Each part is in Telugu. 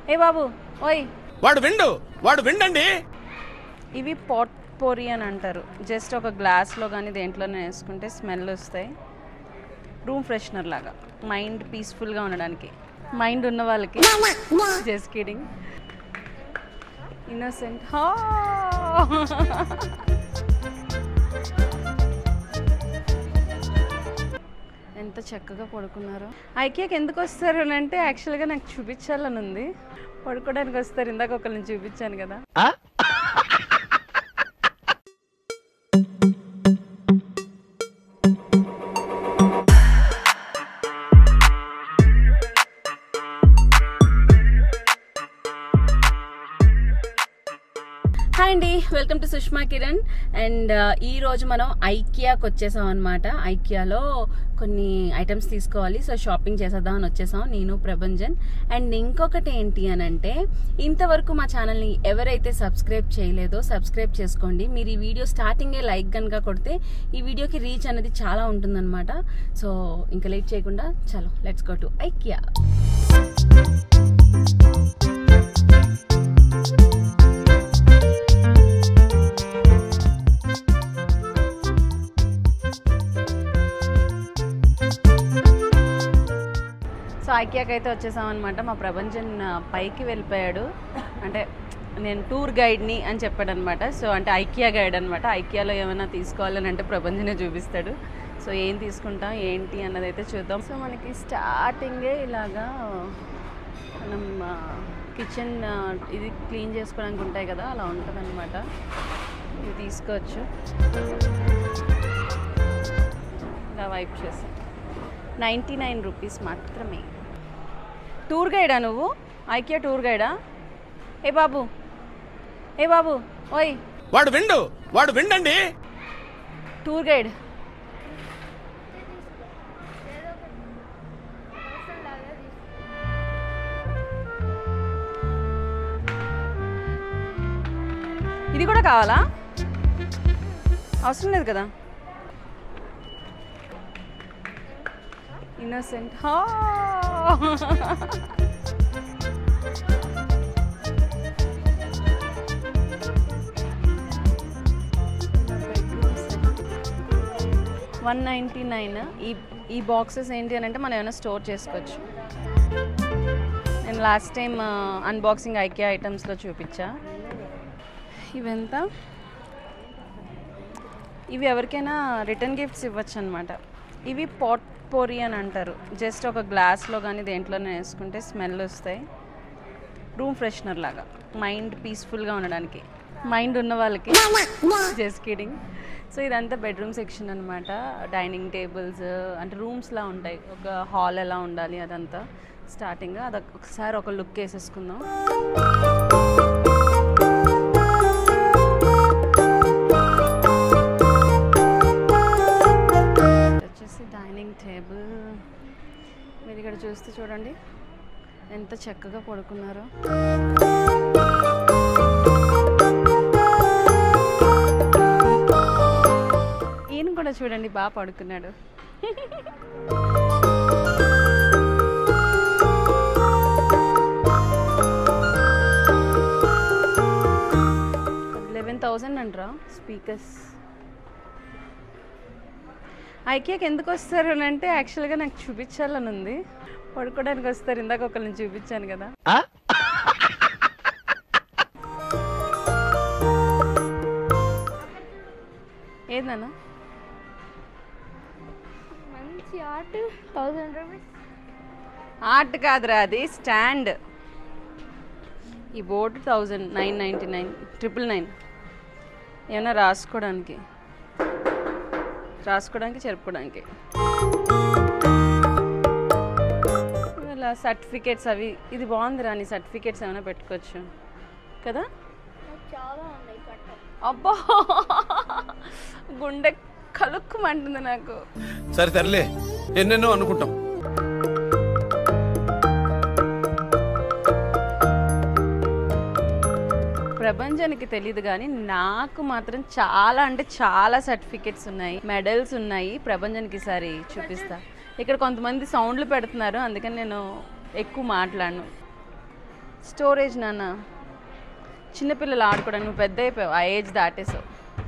ఏ బాబు ఓయ్ వాడు విండు వాడు విండండి ఇవి పాట్ పోరి అని అంటారు జస్ట్ ఒక గ్లాస్లో కానీ దేంట్లోనే వేసుకుంటే స్మెల్ వస్తాయి రూమ్ ఫ్రెషనర్ లాగా మైండ్ పీస్ఫుల్గా ఉండడానికి మైండ్ ఉన్న వాళ్ళకి జస్ట్ కిడింగ్ ఇన్నోసెంట్ ఎంత చక్కగా పడుకున్నారు ఐకియాకి ఎందుకు వస్తారు అని అంటే యాక్చువల్గా నాకు చూపించాలని ఉంది పడుకోవడానికి వస్తారు ఇందాక ఒకరిని చూపించాను కదా హాయ్ అండి welcome to Sushma Kiran and ఈ రోజు మనం ఐకియాకి వచ్చేసాం అనమాట ఐకియాలో కొన్ని ఐటమ్స్ తీసుకోవాలి సో షాపింగ్ చేసేద్దాం అని వచ్చేసాం నేను ప్రభంజన్ అండ్ ఇంకొకటి ఏంటి అని అంటే ఇంతవరకు మా ఛానల్ని ఎవరైతే సబ్స్క్రైబ్ చేయలేదో సబ్స్క్రైబ్ చేసుకోండి మీరు ఈ వీడియో స్టార్టింగే లైక్ కనుక కొడితే ఈ వీడియోకి రీచ్ అనేది చాలా ఉంటుందన్నమాట సో ఇంకా లేట్ చేయకుండా చలో let's go to IKEA so ఐకియాకి అయితే వచ్చేసాం అనమాట మా ప్రపంచన్ ఆ, పైకి వెళ్ళిపోయాడు అంటే నేను టూర్ గైడ్ని అని చెప్పాడు అనమాట సో అంటే ఐకియా గైడ్ అనమాట ఐకియాలో ఏమైనా తీసుకోవాలని అంటే ప్రపంచనే చూపిస్తాడు సో ఏం తీసుకుంటాం ఏంటి అన్నది అయితే చూద్దాం సో మనకి స్టార్టింగే ఇలాగా మనం కిచెన్ ఇది క్లీన్ చేసుకోవడానికి ఉంటాయి కదా అలా ఉంటుంది అనమాట ఇది తీసుకోవచ్చు ఇలా వైప్ చేసి నైంటీ నైన్ రూపీస్ మాత్రమే టూర్ గైడా నువ్వు ఐకియా టూర్ గైడా ఏ బాబు ఏ బాబు ఓయ్ వాడు విండు వాడు విండండి టూర్ గైడ్ ఇది కూడా కావాలా అవసరం లేదు కదా ఇన్నోసెంట్ వన్ నైంటీ నైన్ ఈ ఈ బాక్సెస్ ఏంటి అని అంటే మనం ఏమైనా స్టోర్ చేసుకోవచ్చు నేను లాస్ట్ టైం అన్బాక్సింగ్ ఐకియా ఐటమ్స్లో చూపించా ఇవెంత ఇవి ఎవరికైనా రిటర్న్ గిఫ్ట్స్ ఇవ్వచ్చు అనమాట ఇవి పాట్ పోరి అని అంటారు జస్ట్ ఒక గ్లాస్లో కానీ దేంట్లోనే వేసుకుంటే స్మెల్ వస్తాయి రూమ్ ఫ్రెషనర్ లాగా మైండ్ పీస్ఫుల్గా ఉండడానికి మైండ్ ఉన్న వాళ్ళకి జస్ట్ కిడింగ్ సో ఇదంతా బెడ్రూమ్ సెక్షన్ అనమాట డైనింగ్ టేబుల్స్ అంటే రూమ్స్లా ఉంటాయి ఒక హాల్ ఎలా ఉండాలి అదంతా స్టార్టింగ్ అది ఒకసారి ఒక లుక్ వేసేసుకుందాం ఇది వచ్చేసి డైనింగ్ టేబుల్ మీరు ఇక్కడ చూస్తే చూడండి ఎంత చక్కగా పడుకున్నారో ఈయన కూడా చూడండి బాగా పడుకున్నాడు లెవెన్ థౌజండ్ అంటారా స్పీకర్స్ ఐకియాకి ఎందుకు వస్తారు అని అంటే యాక్చువల్గా నాకు చూపించాలని ఉంది పడుకోవడానికి వస్తారు ఇందాక ఒకరిని చూపించాను కదా ఏదన్నా మంచి ఆర్ట్ థౌజండ్ రూపీస్ ఆర్ట్ కాదురా అది స్టాండ్ ఈ board thousand nine ninety nine triple nine ఏమైనా రాసుకోవడానికి రాసుకోవడానికి చెరుపుకోవడానికి ఇలా సర్టిఫికేట్స్ అవి ఇది బాగుంది రాని సర్టిఫికేట్స్ ఏమైనా పెట్టుకోవచ్చు కదా చాలా ఉన్నాయి కట్ట అబ్బా గుండె కలుక్కుమంటుంది నాకు సరే తరలే ఎన్నెన్నో అనుకుంటాం ప్రపంచానికి తెలియదు కానీ నాకు మాత్రం చాలా అంటే చాలా సర్టిఫికెట్స్ ఉన్నాయి మెడల్స్ ఉన్నాయి ప్రపంచానికి ఈసారి చూపిస్తా ఇక్కడ కొంతమంది సౌండ్లు పెడుతున్నారు అందుకని నేను ఎక్కువ మాట్లాడను స్టోరేజ్ నాన్న చిన్నపిల్లలు ఆడుకోవడానికి నువ్వు పెద్ద అయిపోయావు ఆ ఏజ్ దాటేసావు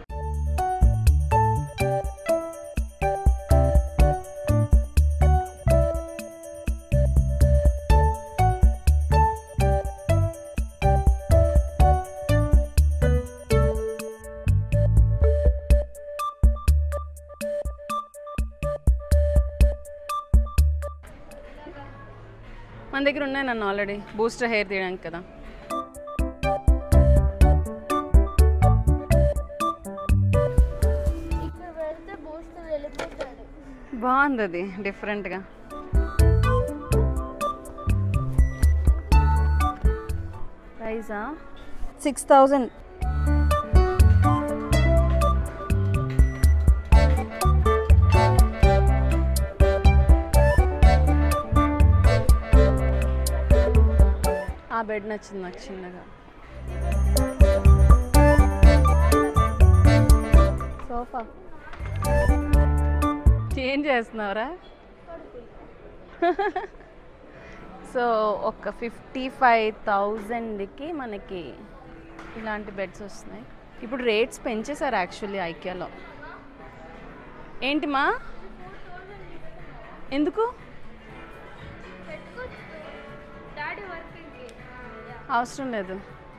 మన దగ్గర ఉన్నాయి నన్ను ఆల్రెడీ బూస్టర్ హెయిర్ తీయడానికి కదా ఇక్కడ వెళ్తే బూస్ట్ వెళ్ళిపోతాడు బాగుంది అది డిఫరెంట్గా ప్రైజా సిక్స్ థౌజండ్ ఆ బెడ్ నచ్చింది నాకు చిన్నగా సోఫా ఏం చేస్తున్నావురా సో ఒక ఫిఫ్టీ ఫైవ్ థౌజండ్కి మనకి ఇలాంటి బెడ్స్ వస్తున్నాయి ఇప్పుడు రేట్స్ పెంచేశారు యాక్చువల్లీ ఐక్యాలో ఏంటి మా ఎందుకు డాడీ వర్కింగ్ అవసరం లేదు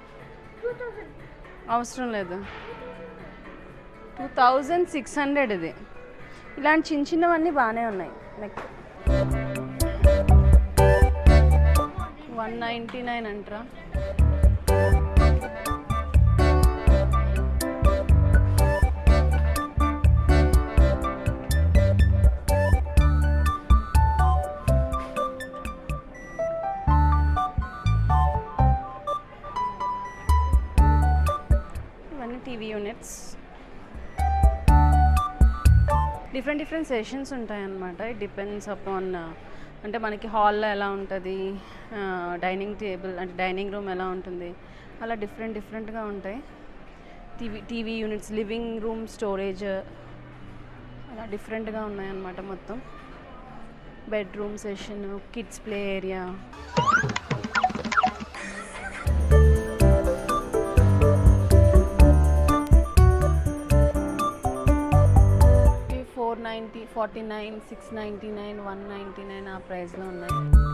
అవసరం లేదు టూ థౌజండ్ సిక్స్ హండ్రెడ్ ఇది ఇలాంటి చిన్న చిన్నవన్నీ బాగానే ఉన్నాయి లైక్ వన్ నైంటీ నైన్ అంటారా ఇవన్నీ TV units different different sessions ఉంటాయన్నమాట ఇట్ డిపెండ్స్ అపాన్ అంటే మనకి హాల్లో ఎలా ఉంటుంది డైనింగ్ టేబుల్ అంటే డైనింగ్ రూమ్ ఎలా ఉంటుంది అలా డిఫరెంట్ డిఫరెంట్గా ఉంటాయి TV TV units living room storage అలా డిఫరెంట్గా ఉన్నాయన్నమాట మొత్తం bedroom session kids play area four ninety forty nine six ninety nine one ninety nine ఆ ప్రైస్లో ఉన్నాయి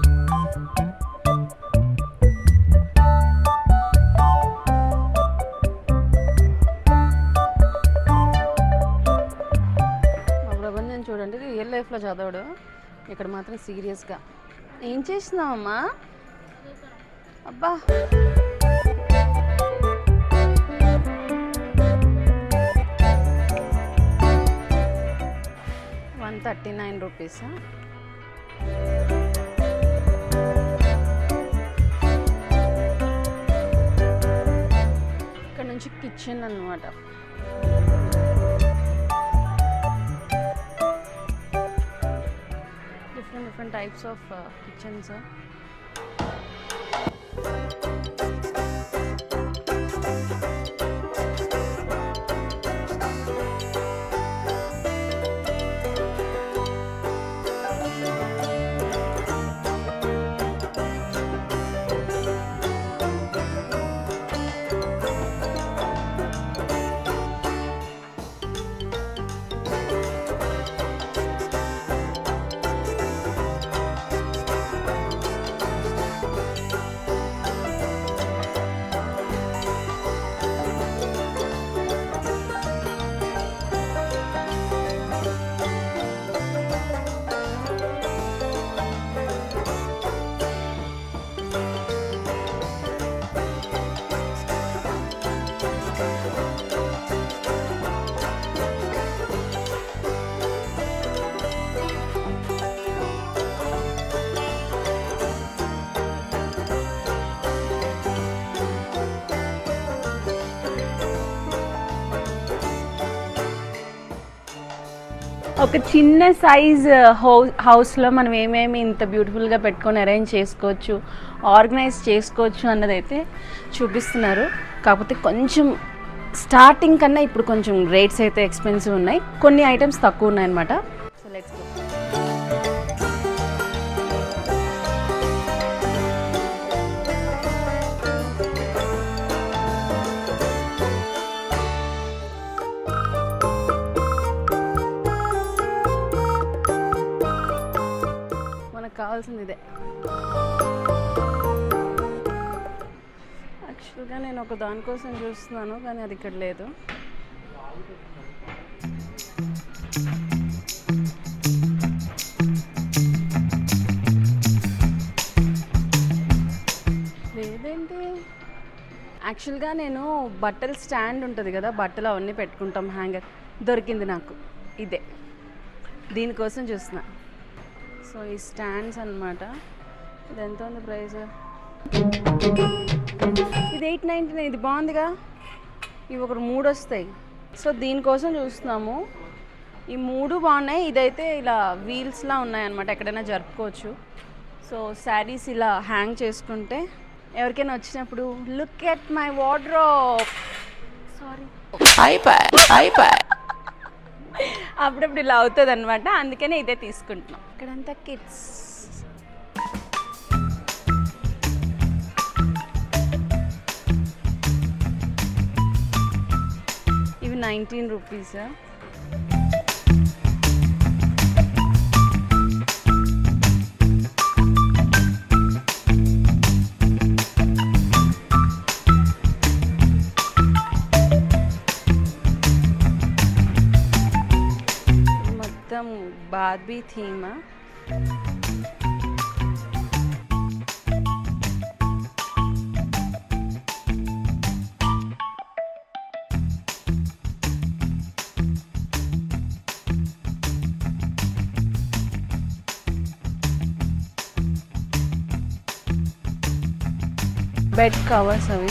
మా ప్రపంచం చూడండి రియల్ లైఫ్లో చదవడు ఇక్కడ మాత్రం సీరియస్గా ఏం చేస్తున్నావమ్మా అబ్బా వన్ థర్టీ నైన్ రూపీస్ ఇక్కడ నుంచి కిచెన్ అన్నమాట different different types of kitchens ఒక చిన్న సైజ్ హౌస్ హౌస్లో మనం ఏమేమి ఇంత బ్యూటిఫుల్గా పెట్టుకొని అరేంజ్ చేసుకోవచ్చు ఆర్గనైజ్ చేసుకోవచ్చు అన్నదైతే చూపిస్తున్నారు కాకపోతే కొంచెం స్టార్టింగ్ కన్నా ఇప్పుడు కొంచెం రేట్స్ అయితే ఎక్స్పెన్సివ్ ఉన్నాయి కొన్ని ఐటమ్స్ తక్కువ ఉన్నాయన్నమాట సో లెట్స్ గో కావాల్సింది ఇదే యాక్చువల్గా నేను ఒక దానికోసం చూస్తున్నాను కానీ అది ఇక్కడ లేదు లేదేంటి యాక్చువల్గా నేను బట్టల స్టాండ్ ఉంటుంది కదా బట్టలు అవన్నీ పెట్టుకుంటాం హ్యాంగర్ దొరికింది నాకు ఇదే దీనికోసం చూస్తున్నా సో ఈ స్టాండ్స్ అన్నమాట ఇది ఎంత ఉంది ప్రైస్ ఇది ఎయిట్ నైంటీ ఇది బాగుందిగా ఇవి ఒక మూడు వస్తాయి సో దీనికోసం చూస్తున్నాము ఈ మూడు బాగున్నాయి ఇదైతే ఇలా వీల్స్లా ఉన్నాయన్నమాట ఎక్కడైనా జరుపుకోవచ్చు సో శారీస్ ఇలా హ్యాంగ్ చేసుకుంటే ఎవరికైనా వచ్చినప్పుడు look at my wardrobe sorry అప్పుడప్పుడు ఇలా అవుతుంది అనమాట అందుకనే ఇదే తీసుకుంటున్నాం ఇక్కడంతా కిడ్స్ ఇవి నైన్టీన్ రూపీస్ మొత్తం బార్బీ థీమ్ బెడ్ కవర్స్ అవి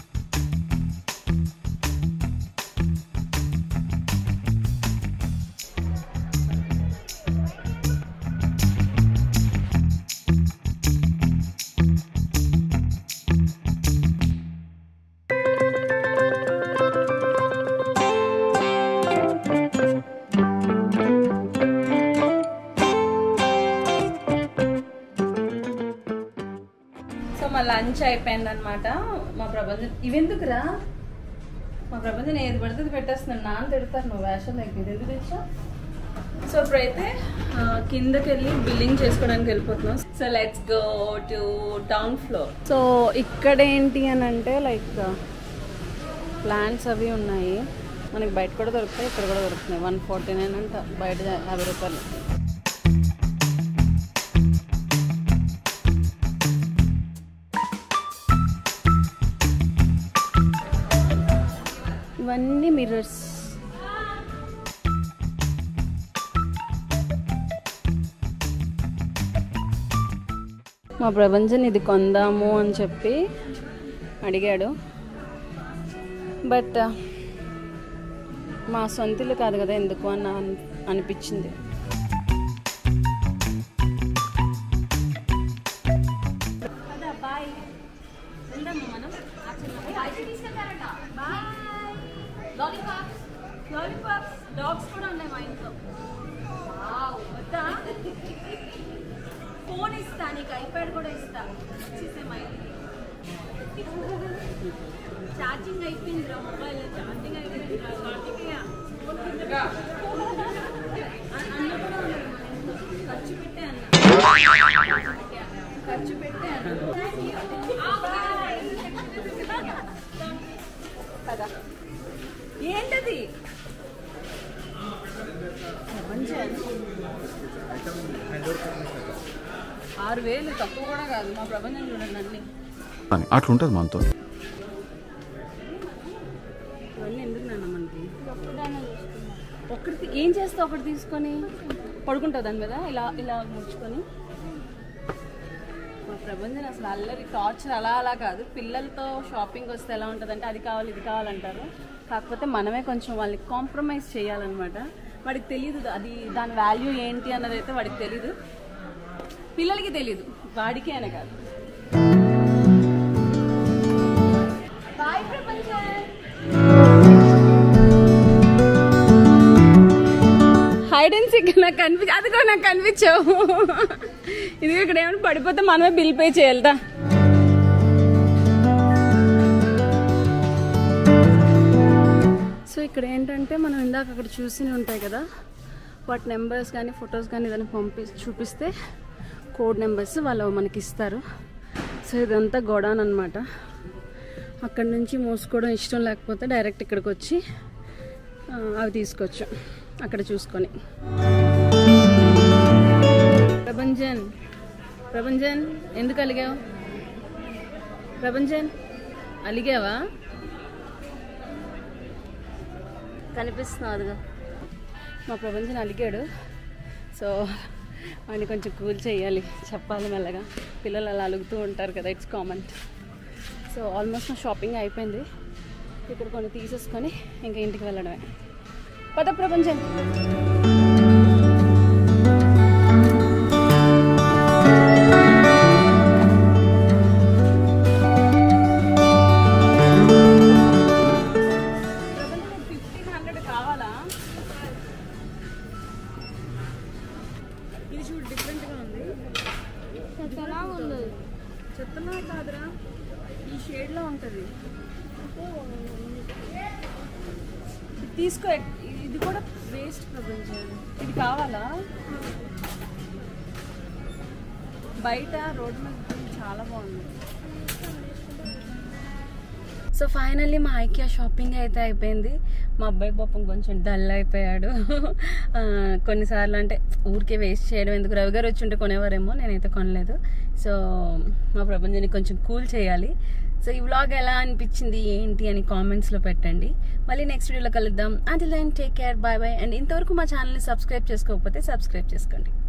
సో మా లంచ్ అయిపోయింది అనమాట మా ప్రబంధం ఇవెందుకురా మా ప్రబంధం ఏది పడితే అది పెట్టేస్తున్నాను నాన్న తిడతారు నువ్వు వేషం దగ్గర ఇది ఎందుకు తెచ్చా సో ఇప్పుడైతే ఆ, కిందకి వెళ్ళి బిల్లింగ్ చేసుకోవడానికి వెళ్ళిపోతున్నాం so let's go to town floor so ఇక్కడ ఏంటి అని అంటే లైక్ ప్లాంట్స్ అవి ఉన్నాయి మనకి బయట కూడా దొరుకుతాయి ఇక్కడ కూడా దొరుకుతున్నాయి వన్ ఫార్టీ నైన్ అంట బయట యాభై రూపాయలు ఇవన్నీ మిర్రర్స్ మా ప్రపంచం ఇది కొందాము అని చెప్పి అడిగాడు బట్ మా సొంతిల్లు కాదు కదా ఎందుకు అని అన్- అనిపించింది డాగ్స్ కూడా ఉన్నాయి మా ఇంట్లో ఫోన్ ఇస్తా నీకు ఐప్యాడ్ కూడా ఇస్తా ఇచ్చేసే మా ఇంటికి ఛార్జింగ్ అయిపోయింది రా మొబైల్ ఛార్జింగ్ అయిపోయింది రా అన్న కూడా ఉన్నారు మా ఇంట్లో. ఖర్చు పెట్టే అన్న ఖర్చు పెట్టే అన్న కదా ఏంటది ఆరు వేలు తక్కువ కూడా కాదు మా ప్రపంచం చూడండి అన్ని అని అట్లుంటుంది మనతో ఇవన్నీ ఎందుకు నాన్న మనకి ఒకటి ఏం చేస్తావు ఒకటి తీసుకొని పడుకుంటావు దాని మీద ఇలా ఇలా ముడుచుకొని మా ప్రపంచం అసలు అల్లరి టార్చర్ అలా అలా కాదు పిల్లలతో షాపింగ్ వస్తే ఎలా ఉంటుందంటే అది కావాలి ఇది కావాలంటారు కాకపోతే మనమే కొంచెం వాళ్ళని కాంప్రమైజ్ చేయాలన్నమాట వాడికి తెలియదు అది దాని వాల్యూ ఏంటి అన్నది అయితే వాడికి తెలీదు పిల్లలకి తెలీదు వాడికి అనే కాదు బాయ్ ప్రపంచం హైడ్ అండ్ సిక్ నాకు కనిపించ అది కూడా నాకు కనిపించావు ఇది ఇక్కడ ఏమైనా పడిపోతే మనమే బిల్ పే చేయాలదా సో ఇక్కడ ఏంటంటే మనం ఇందాక అక్కడ చూసి ఉంటాయి కదా వాటి నెంబర్స్ కానీ ఫొటోస్ కానీ ఏదైనా పంపి చూపిస్తే కోడ్ నెంబర్స్ వాళ్ళు మనకి ఇస్తారు సో ఇదంతా గోడాన్ అనమాట అక్కడ నుంచి మోసుకోవడం ఇష్టం లేకపోతే డైరెక్ట్ ఇక్కడికి వచ్చి ఆ, అవి తీసుకోవచ్చు అక్కడ చూసుకొని ప్రభంజన్ ప్రభంజన్ ఎందుకు అలిగావు ప్రభంజన్ అలిగావా కనిపిస్తున్నావు అదిగో మా ప్రపంచం అలిగాడు సో వాడిని కొంచెం కూల్ చేయాలి చెప్పాలి మెల్లగా పిల్లలు అలా అలుగుతూ ఉంటారు కదా ఇట్స్ కామన్ సో ఆల్మోస్ట్ నా షాపింగ్ అయిపోయింది ఇక్కడ కొన్ని తీసేసుకొని ఇంకా ఇంటికి వెళ్ళడమే పద ప్రపంచం ఫిఫ్టీన్ హండ్రెడ్ కావాలా ఇది చూడు డిఫరెంట్గా ఉంది చెత్తలా ఉంది చెత్తలా కాదురా ఈ షేడ్లో ఉంటుంది ఇది తీసుకో ఇది కూడా వేస్ట్ ప్రపంచం ఇది కావాలా బయట రోడ్డు మీద ఇది చాలా బాగుంది సో ఫైనల్లీ మా ఐకియా షాపింగ్ అయితే అయిపోయింది మా అబ్బాయి పాపం కొంచెం డల్ అయిపోయాడు ఆ, కొన్నిసార్లు అంటే ఊరికే వేస్ట్ చేయడం ఎందుకు రవి గారు వచ్చి ఉంటే కొనేవారేమో నేనైతే కొనలేదు సో మా ప్రపంచాన్ని కొంచెం కూల్ చేయాలి సో ఈ వ్లాగ్ ఎలా అనిపించింది ఏంటి అని కామెంట్స్లో పెట్టండి మళ్ళీ నెక్స్ట్ వీడియోలో కలుద్దాం until then take care bye bye and ఇంతవరకు మా ఛానల్ని సబ్స్క్రైబ్ చేసుకోకపోతే సబ్స్క్రైబ్ చేసుకోండి